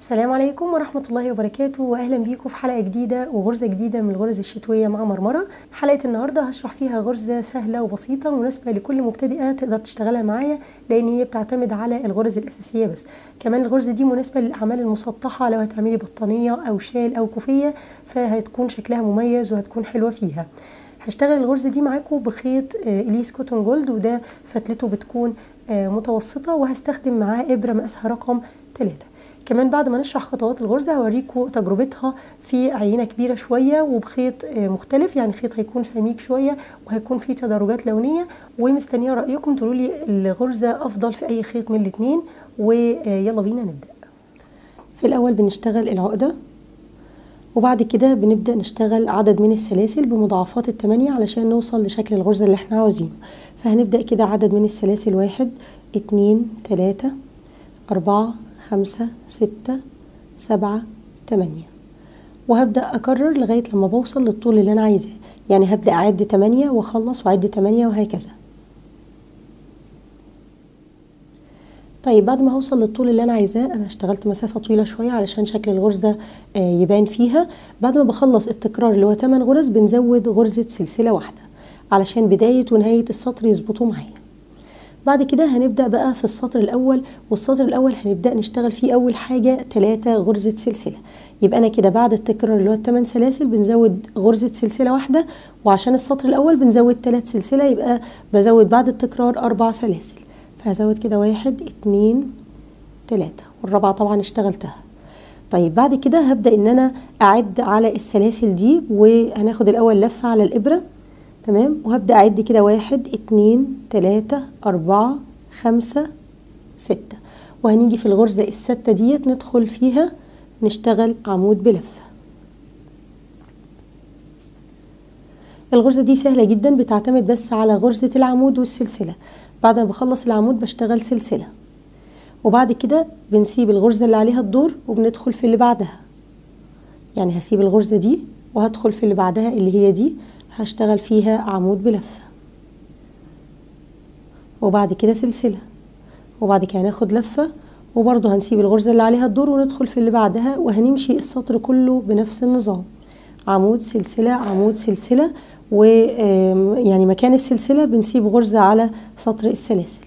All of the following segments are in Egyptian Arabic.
السلام عليكم ورحمة الله وبركاته وأهلا بيكم في حلقة جديدة وغرزة جديدة من الغرز الشتوية مع مرمرة حلقة النهاردة هشرح فيها غرزة سهلة وبسيطة مناسبة لكل مبتدئة تقدر تشتغلها معايا لأن هي بتعتمد على الغرز الأساسية بس كمان الغرزة دي مناسبة للأعمال المسطحة لو هتعملي بطانية أو شال أو كوفية فهتكون شكلها مميز وهتكون حلوة فيها هشتغل الغرزة دي معاكم بخيط إليس كوتون جولد وده فتلته بتكون متوسطة وهستخدم معاه إبرة مقاسها رقم 3 كمان بعد ما نشرح خطوات الغرزة هوريكم تجربتها في عينة كبيرة شوية وبخيط مختلف يعني خيط هيكون سميك شوية وهيكون فيه تدرجات لونية ومستنية رأيكم تقولوا لي الغرزة أفضل في أي خيط من الاتنين ويلا بينا نبدأ في الأول بنشتغل العقدة وبعد كده بنبدأ نشتغل عدد من السلاسل بمضاعفات التمانية علشان نوصل لشكل الغرزة اللي احنا عاوزينه فهنبدأ كده عدد من السلاسل واحد اتنين تلاتة أربعة خمسة ستة سبعة تمانية وهبدأ أكرر لغاية لما بوصل للطول اللي أنا عايزاه يعني هبدأ أعد تمانية وأخلص وأعد تمانية وهكذا طيب بعد ما هوصل للطول اللي أنا عايزاه أنا اشتغلت مسافة طويلة شوية علشان شكل الغرزة يبان فيها بعد ما بخلص التكرار اللي هو 8 غرز بنزود غرزة سلسلة واحدة علشان بداية ونهاية السطر يظبطوا معايا بعد كده هنبدأ بقى في السطر الأول والسطر الأول هنبدأ نشتغل فيه أول حاجة تلاتة غرزة سلسلة يبقى أنا كده بعد التكرار اللي هو التمن سلاسل بنزود غرزة سلسلة واحدة وعشان السطر الأول بنزود تلات سلسلة يبقى بزود بعد التكرار أربع سلاسل فهزود كده واحد اتنين تلاتة والرابعة طبعا اشتغلتها طيب بعد كده هبدأ إن أنا أعد على السلاسل دي وهناخد الأول لفة على الإبرة تمام وهبدأ أعد كده واحد اتنين تلاتة أربعة خمسة ستة وهنيجي في الغرزة الستة ديت ندخل فيها نشتغل عمود بلفة الغرزة دي سهلة جدا بتعتمد بس على غرزة العمود والسلسلة بعد ما بخلص العمود بشتغل سلسلة وبعد كده بنسيب الغرزة اللي عليها الدور وبندخل في اللي بعدها يعني هسيب الغرزة دي وهدخل في اللي بعدها اللي هي دي هشتغل فيها عمود بلفة وبعد كده سلسلة وبعد كده هناخد لفة وبرضه هنسيب الغرزة اللي عليها الدور وندخل في اللي بعدها وهنمشي السطر كله بنفس النظام عمود سلسلة عمود سلسلة ويعني مكان السلسلة بنسيب غرزة على سطر السلاسل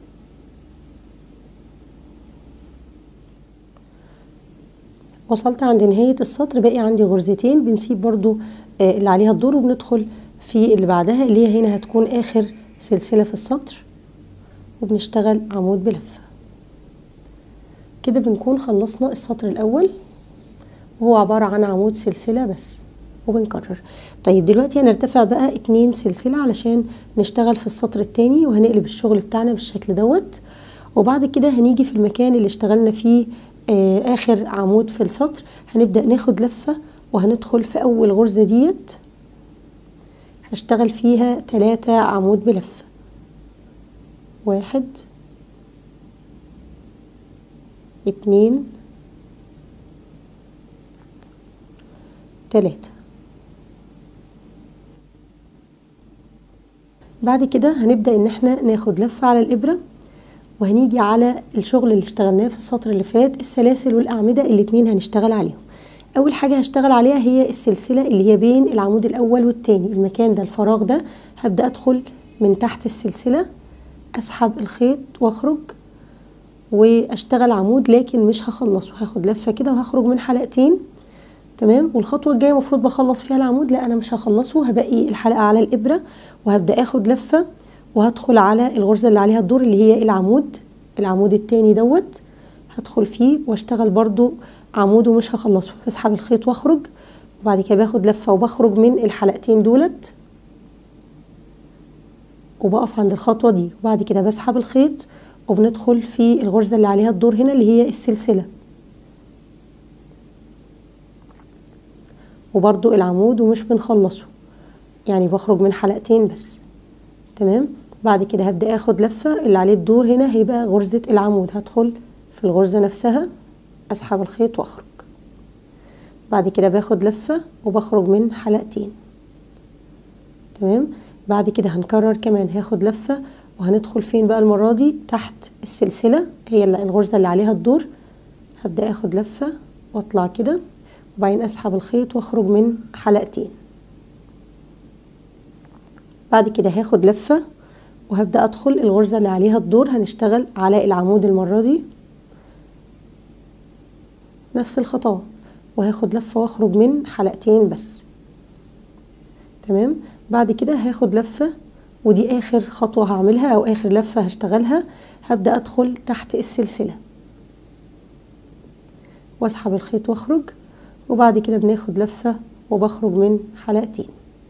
وصلت عند نهاية السطر باقي عندي غرزتين بنسيب برضو اللي عليها الدور وبندخل في اللي بعدها اللي هي هنا هتكون آخر سلسلة في السطر وبنشتغل عمود بلفة كده بنكون خلصنا السطر الأول وهو عبارة عن عمود سلسلة بس وبنكرر طيب دلوقتي هنرتفع بقى اتنين سلسلة علشان نشتغل في السطر التاني وهنقلب الشغل بتاعنا بالشكل دوت وبعد كده هنيجي في المكان اللي اشتغلنا فيه آه اخر عمود في السطر هنبدأ ناخد لفة وهندخل في اول غرزة ديت هشتغل فيها تلاتة عمود بلفة واحد اتنين تلاتة بعد كده هنبدأ ان احنا ناخد لفة على الابرة وهنيجي على الشغل اللي اشتغلناه في السطر اللي فات السلاسل والأعمدة الاتنين هنشتغل عليهم أول حاجة هشتغل عليها هي السلسلة اللي هي بين العمود الأول والتاني المكان ده الفراغ ده هبدأ أدخل من تحت السلسلة أسحب الخيط وأخرج وأشتغل عمود لكن مش هخلصه هاخد لفة كده وهخرج من حلقتين تمام والخطوة الجاية المفروض بخلص فيها العمود لا أنا مش هخلصه هبقي الحلقة على الإبرة وهبدأ أخد لفة وهدخل على الغرزة اللي عليها الدور اللي هي العمود العمود التاني دوت هدخل فيه واشتغل برضو عمود ومش هخلصه بسحب الخيط واخرج وبعد كده باخد لفة وبخرج من الحلقتين دولت وبقف عند الخطوة دي وبعد كده بسحب الخيط وبندخل في الغرزة اللي عليها الدور هنا اللي هي السلسلة وبرضو العمود ومش بنخلصه يعني بخرج من حلقتين بس تمام بعد كده هبدأ اخد لفة اللي عليه الدور هنا هيبقى غرزة العمود هدخل في الغرزة نفسها اسحب الخيط واخرج بعد كده باخد لفة وبخرج من حلقتين تمام بعد كده هنكرر كمان هاخد لفة وهندخل فين بقى المرة دي تحت السلسلة هي الغرزة اللي عليها الدور هبدأ اخد لفة واطلع كده وبعدين اسحب الخيط واخرج من حلقتين بعد كده هاخد لفة وهبدأ ادخل الغرزة اللي عليها الدور هنشتغل على العمود المرة دي نفس الخطوات وهاخد لفة واخرج من حلقتين بس تمام بعد كده هاخد لفة ودي اخر خطوة هعملها او اخر لفة هشتغلها هبدأ ادخل تحت السلسلة واسحب الخيط واخرج وبعد كده بناخد لفة وبخرج من حلقتين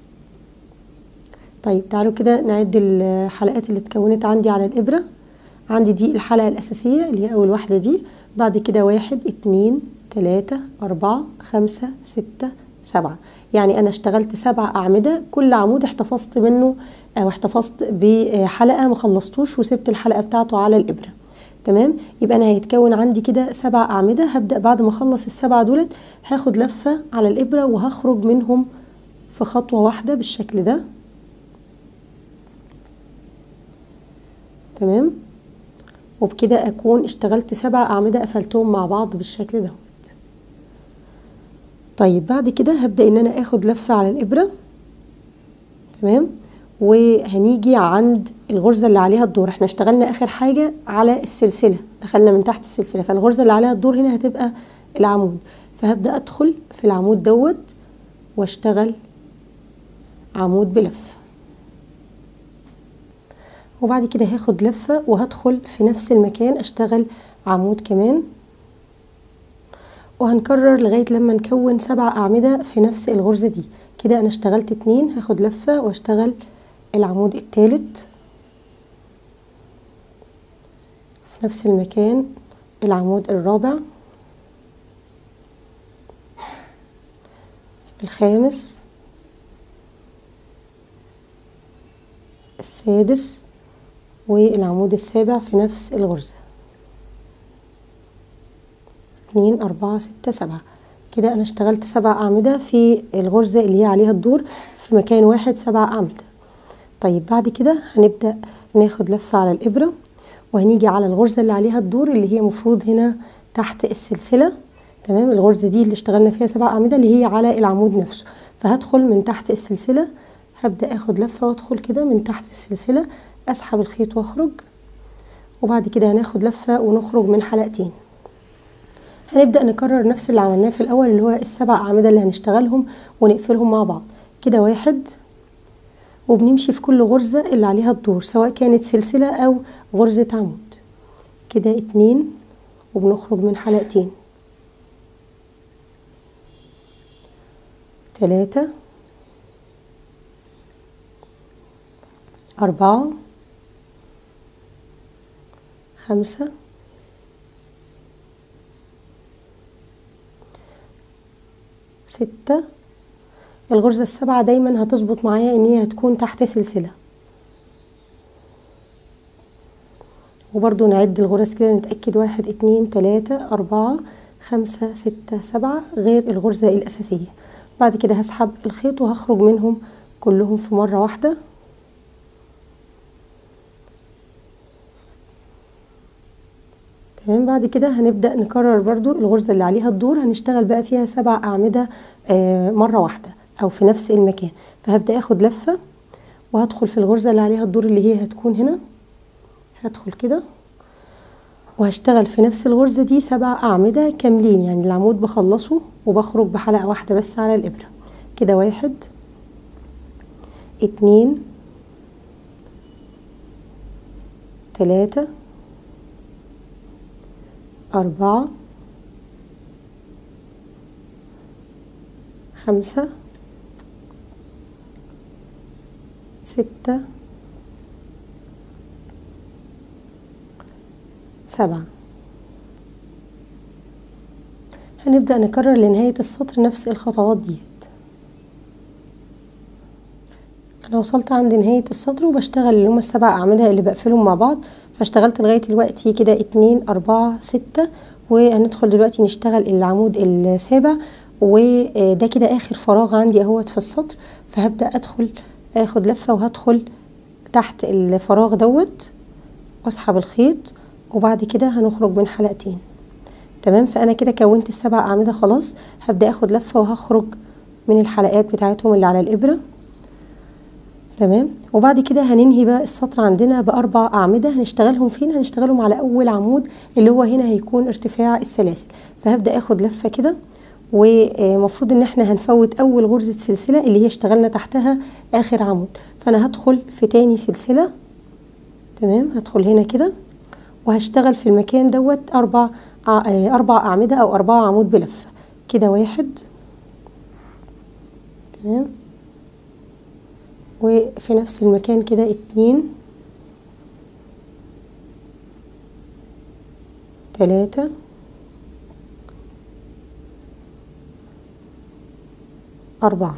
طيب تعالوا كده نعد الحلقات اللي اتكونت عندي على الإبرة عندي دي الحلقة الأساسية اللي هي أول واحدة دي بعد كده واحد اتنين تلاتة أربعة خمسة ستة سبعة يعني أنا اشتغلت سبع أعمدة كل عمود احتفظت منه أو احتفظت بحلقة مخلصتوش وسبت الحلقة بتاعته على الإبرة تمام يبقى أنا هيتكون عندي كده سبع أعمدة هبدأ بعد ما أخلص السبعة دولت هاخد لفة على الإبرة وهخرج منهم في خطوة واحدة بالشكل ده تمام وبكده أكون اشتغلت سبع أعمدة قفلتهم مع بعض بالشكل ده طيب بعد كده هبدأ ان انا اخد لفة على الابرة تمام وهنيجي عند الغرزة اللي عليها الدور احنا اشتغلنا اخر حاجة على السلسلة دخلنا من تحت السلسلة فالغرزة اللي عليها الدور هنا هتبقى العمود فهبدأ ادخل في العمود دوت واشتغل عمود بلفة وبعد كده هاخد لفة وهدخل في نفس المكان اشتغل عمود كمان وهنكرر لغاية لما نكون سبع أعمدة في نفس الغرزة دي كده أنا اشتغلت اتنين هاخد لفة واشتغل العمود التالت في نفس المكان العمود الرابع الخامس السادس والعمود السابع في نفس الغرزة اتنين أربعة ستة سبعة كده أنا اشتغلت سبع أعمدة في الغرزة اللي هي عليها الدور في مكان واحد سبع أعمدة طيب بعد كده هنبدأ ناخد لفة على الإبرة وهنيجي على الغرزة اللي عليها الدور اللي هي مفروض هنا تحت السلسلة تمام الغرزة دي اللي اشتغلنا فيها سبع أعمدة اللي هي على العمود نفسه فهدخل من تحت السلسلة هبدأ اخد لفة وادخل كده من تحت السلسلة اسحب الخيط واخرج وبعد كده هناخد لفة ونخرج من حلقتين هنبدأ نكرر نفس اللي عملناه في الأول اللي هو السبع أعمدة اللي هنشتغلهم ونقفلهم مع بعض كده واحد وبنمشي في كل غرزة اللي عليها الدور سواء كانت سلسلة أو غرزة عمود كده اتنين وبنخرج من حلقتين تلاتة أربعة خمسة ستة الغرزة السبعة دايما هتظبط معايا ان هي هتكون تحت سلسلة وبرضو نعد الغرز كده نتأكد واحد اتنين تلاتة أربعة خمسة ستة سبعة غير الغرزة الأساسية بعد كده هسحب الخيط وهخرج منهم كلهم في مرة واحدة تمام بعد كده هنبدأ نكرر برضو الغرزة اللي عليها الدور هنشتغل بقى فيها سبع أعمدة آه مرة واحدة أو في نفس المكان فهبدأ أخد لفة وهدخل في الغرزة اللي عليها الدور اللي هي هتكون هنا هدخل كده وهشتغل في نفس الغرزة دي سبع أعمدة كاملين يعني العمود بخلصه وبخرج بحلقة واحدة بس على الإبرة كده واحد اتنين تلاتة أربعة خمسة ستة سبعة هنبدأ نكرر لنهاية السطر نفس الخطوات ديت أنا وصلت عند نهاية السطر وبشتغل اللي هما السبع أعمدة اللي بقفلهم مع بعض فاشتغلت لغاية دلوقتي كده اتنين أربعة ستة وهندخل دلوقتي نشتغل العمود السابع وده كده آخر فراغ عندي اهوت في السطر فهبدأ أدخل اخد لفة وهدخل تحت الفراغ دوت واسحب الخيط وبعد كده هنخرج من حلقتين تمام فانا كده كونت السبع اعمده خلاص هبدا اخد لفه وهخرج من الحلقات بتاعتهم اللي على الابره تمام وبعد كده هننهي بقى السطر عندنا باربع اعمده هنشتغلهم فين هنشتغلهم على اول عمود اللي هو هنا هيكون ارتفاع السلاسل فهبدا اخد لفه كده ومفروض ان احنا هنفوت اول غرزه سلسله اللي هي اشتغلنا تحتها اخر عمود فانا هدخل في تاني سلسله تمام هدخل هنا كده وهشتغل في المكان دوت اربع اربع اعمده او اربعه عمود بلفه كده واحد تمام وفي نفس المكان كده اتنين تلاتة أربعة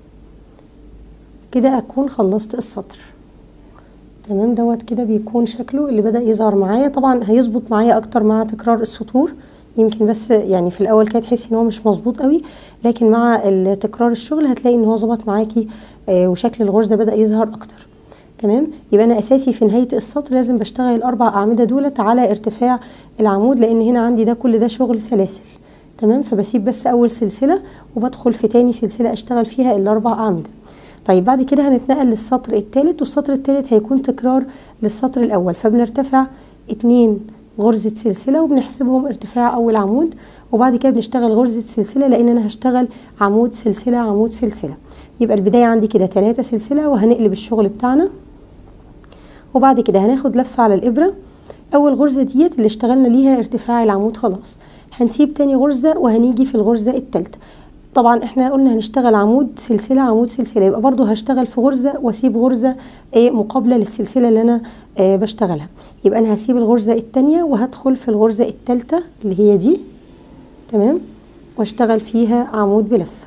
كده أكون خلصت السطر تمام دوت كده بيكون شكله اللي بدأ يظهر معايا طبعا هيظبط معايا أكتر مع تكرار السطور يمكن بس يعني في الاول كده تحسي ان هو مش مظبوط قوي لكن مع تكرار الشغل هتلاقي ان هو ظبط معاكي آه وشكل الغرزه بدا يظهر اكتر تمام يبقى انا اساسي في نهايه السطر لازم بشتغل الاربع اعمده دولت على ارتفاع العمود لان هنا عندي ده كل ده شغل سلاسل تمام فبسيب بس اول سلسله وبدخل في تاني سلسله اشتغل فيها الاربع اعمده طيب بعد كده هنتنقل للسطر الثالث والسطر الثالث هيكون تكرار للسطر الاول فبنرتفع اتنين غرزة سلسلة وبنحسبهم ارتفاع أول عمود وبعد كده بنشتغل غرزة سلسلة لأن أنا هشتغل عمود سلسلة عمود سلسلة يبقى البداية عندي كده تلاتة سلسلة وهنقلب الشغل بتاعنا وبعد كده هناخد لفة على الإبرة أول غرزة ديت اللي اشتغلنا ليها ارتفاع العمود خلاص هنسيب تاني غرزة وهنيجي في الغرزة التالتة طبعا احنا قلنا هنشتغل عمود سلسلة عمود سلسلة يبقى برضو هشتغل في غرزة واسيب غرزة ايه مقابلة للسلسلة اللي انا ايه بشتغلها يبقى انا هسيب الغرزة التانية وهدخل في الغرزة التالتة اللي هي دي تمام واشتغل فيها عمود بلفة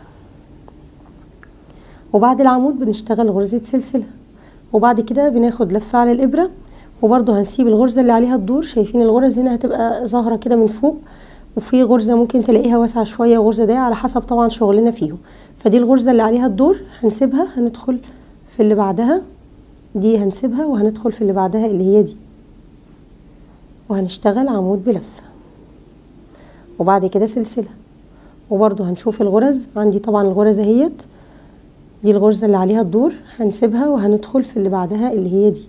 وبعد العمود بنشتغل غرزة سلسلة وبعد كده بناخد لفة على الإبرة وبرضو هنسيب الغرزة اللي عليها الدور شايفين الغرز هنا هتبقى ظاهرة كده من فوق وفي غرزة ممكن تلاقيها واسعة شوية وغرزة ضيقة على حسب طبعا شغلنا فيهم فدي الغرزة اللي عليها الدور هنسيبها هندخل في اللي بعدها دي هنسيبها وهندخل في اللي بعدها اللي هي دي وهنشتغل عمود بلفة وبعد كده سلسلة وبرضو هنشوف الغرز عندي طبعا الغرزة اهيت دي الغرزة اللي عليها الدور هنسيبها وهندخل في اللي بعدها اللي هي دي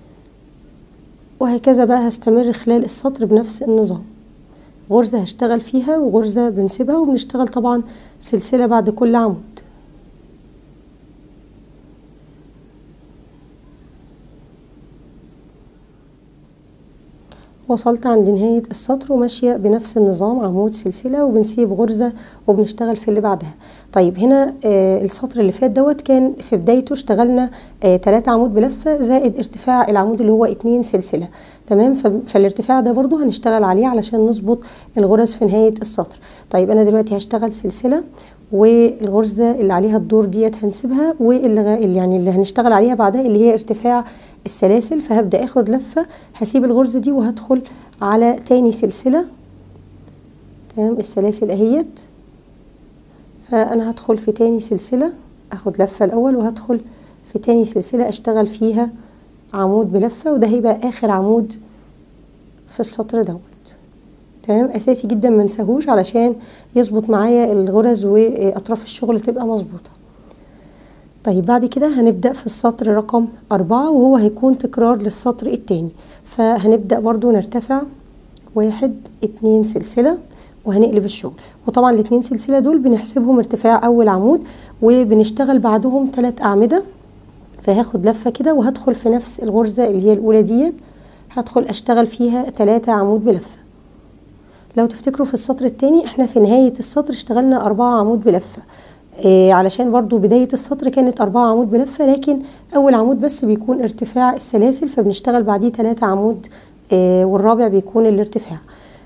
وهكذا بقى هستمر خلال السطر بنفس النظام غرزة هشتغل فيها وغرزة بنسيبها وبنشتغل طبعا سلسلة بعد كل عمود وصلت عند نهاية السطر وماشية بنفس النظام عمود سلسلة وبنسيب غرزة وبنشتغل في اللي بعدها طيب هنا آه السطر اللي فات دوت كان في بدايته اشتغلنا آه تلاتة عمود بلفة زائد ارتفاع العمود اللي هو اتنين سلسلة تمام فالارتفاع ده برضو هنشتغل عليه علشان نظبط الغرز في نهاية السطر طيب انا دلوقتي هشتغل سلسلة والغرزة اللي عليها الدور ديت هنسيبها واللي يعني اللي هنشتغل عليها بعدها اللي هي ارتفاع السلاسل فهبدأ اخد لفة هسيب الغرزة دي وهدخل على تاني سلسلة تمام السلاسل اهيت فانا هدخل في تاني سلسلة اخد لفة الاول وهدخل في تاني سلسلة اشتغل فيها عمود بلفة وده هيبقى اخر عمود في السطر دوت تمام اساسي جدا منساهوش علشان يظبط معايا الغرز واطراف الشغل تبقى مظبوطه طيب بعد كده هنبدأ في السطر رقم أربعة وهو هيكون تكرار للسطر التاني فهنبدأ برضو نرتفع واحد اتنين سلسلة وهنقلب الشغل وطبعا الاتنين سلسلة دول بنحسبهم ارتفاع أول عمود وبنشتغل بعدهم تلات أعمدة فهاخد لفة كده وهدخل في نفس الغرزة اللي هي الأولى ديت هدخل أشتغل فيها تلاتة عمود بلفة لو تفتكروا في السطر التاني احنا في نهاية السطر اشتغلنا أربعة عمود بلفة إيه علشان برضو بداية السطر كانت أربعة عمود بلفة لكن أول عمود بس بيكون ارتفاع السلاسل فبنشتغل بعديه تلاتة عمود إيه والرابع بيكون الارتفاع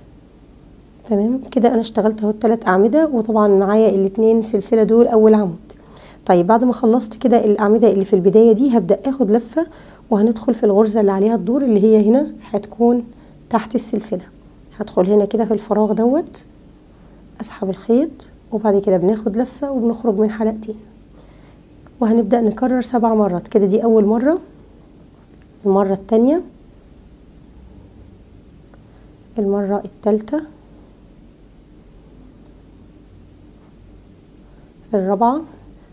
تمام كده أنا اشتغلت اهو التلات أعمدة وطبعا معايا الاتنين سلسلة دول أول عمود طيب بعد ما خلصت كده الأعمدة اللي في البداية دي هبدأ اخد لفة وهندخل في الغرزة اللي عليها الدور اللي هي هنا هتكون تحت السلسلة هدخل هنا كده في الفراغ دوت اسحب الخيط وبعد كده بناخد لفة وبنخرج من حلقتين وهنبدأ نكرر سبع مرات كده دي أول مرة المرة التانية المرة التالتة الرابعة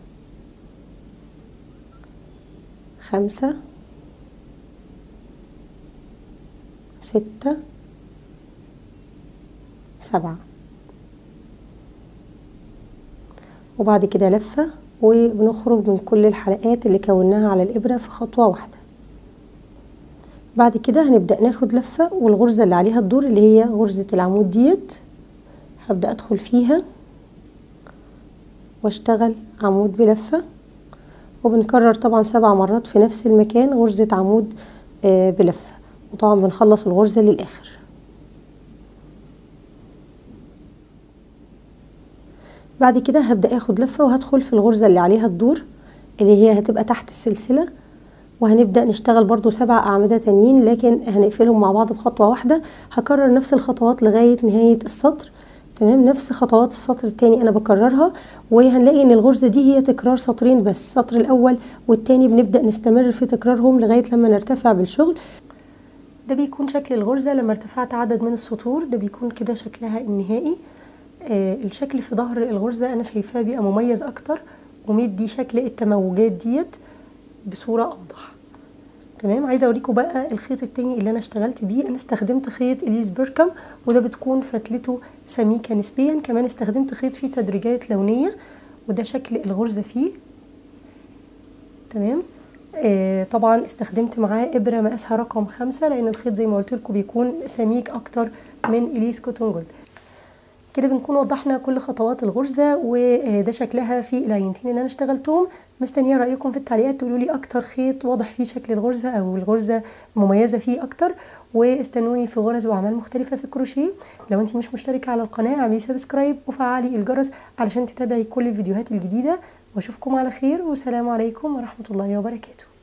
خمسة ستة سبعة وبعد كده لفة وبنخرج من كل الحلقات اللي كوناها على الإبرة في خطوة واحدة بعد كده هنبدأ ناخد لفة والغرزة اللي عليها الدور اللي هي غرزة العمود ديت هبدأ أدخل فيها واشتغل عمود بلفة وبنكرر طبعا سبع مرات في نفس المكان غرزة عمود بلفة وطبعا بنخلص الغرزة للآخر بعد كده هبدأ اخد لفة وهدخل في الغرزة اللي عليها الدور اللي هي هتبقى تحت السلسلة وهنبدأ نشتغل برضو سبع أعمدة تانيين لكن هنقفلهم مع بعض بخطوة واحدة هكرر نفس الخطوات لغاية نهاية السطر تمام نفس خطوات السطر التاني انا بكررها وهنلاقي ان الغرزة دي هي تكرار سطرين بس السطر الاول والتاني بنبدأ نستمر في تكرارهم لغاية لما نرتفع بالشغل ده بيكون شكل الغرزة لما ارتفعت عدد من السطور ده بيكون كده شكلها النهائي آه الشكل في ظهر الغرزة انا شايفاه بيبقى مميز اكتر ومدي شكل التموجات ديت بصورة اوضح تمام عايزه اوريكم بقى الخيط التاني اللي انا اشتغلت بيه انا استخدمت خيط اليز بيركم وده بتكون فتلته سميكه نسبيا كمان استخدمت خيط فيه تدريجات لونيه وده شكل الغرزه فيه تمام آه طبعا استخدمت معاه ابره مقاسها رقم خمسة لان الخيط زي ما قلت لكم بيكون سميك اكتر من اليز كوتون جولد كده بنكون وضحنا كل خطوات الغرزه وده شكلها في العينتين اللي انا اشتغلتهم مستنيه رايكم في التعليقات تقولوا لي اكتر خيط واضح فيه شكل الغرزه او الغرزه مميزه فيه اكتر واستنوني في غرز واعمال مختلفه في الكروشيه لو انت مش مشتركه على القناه اعملي سبسكرايب وفعلي الجرس علشان تتابعي كل الفيديوهات الجديده واشوفكم على خير والسلام عليكم ورحمه الله وبركاته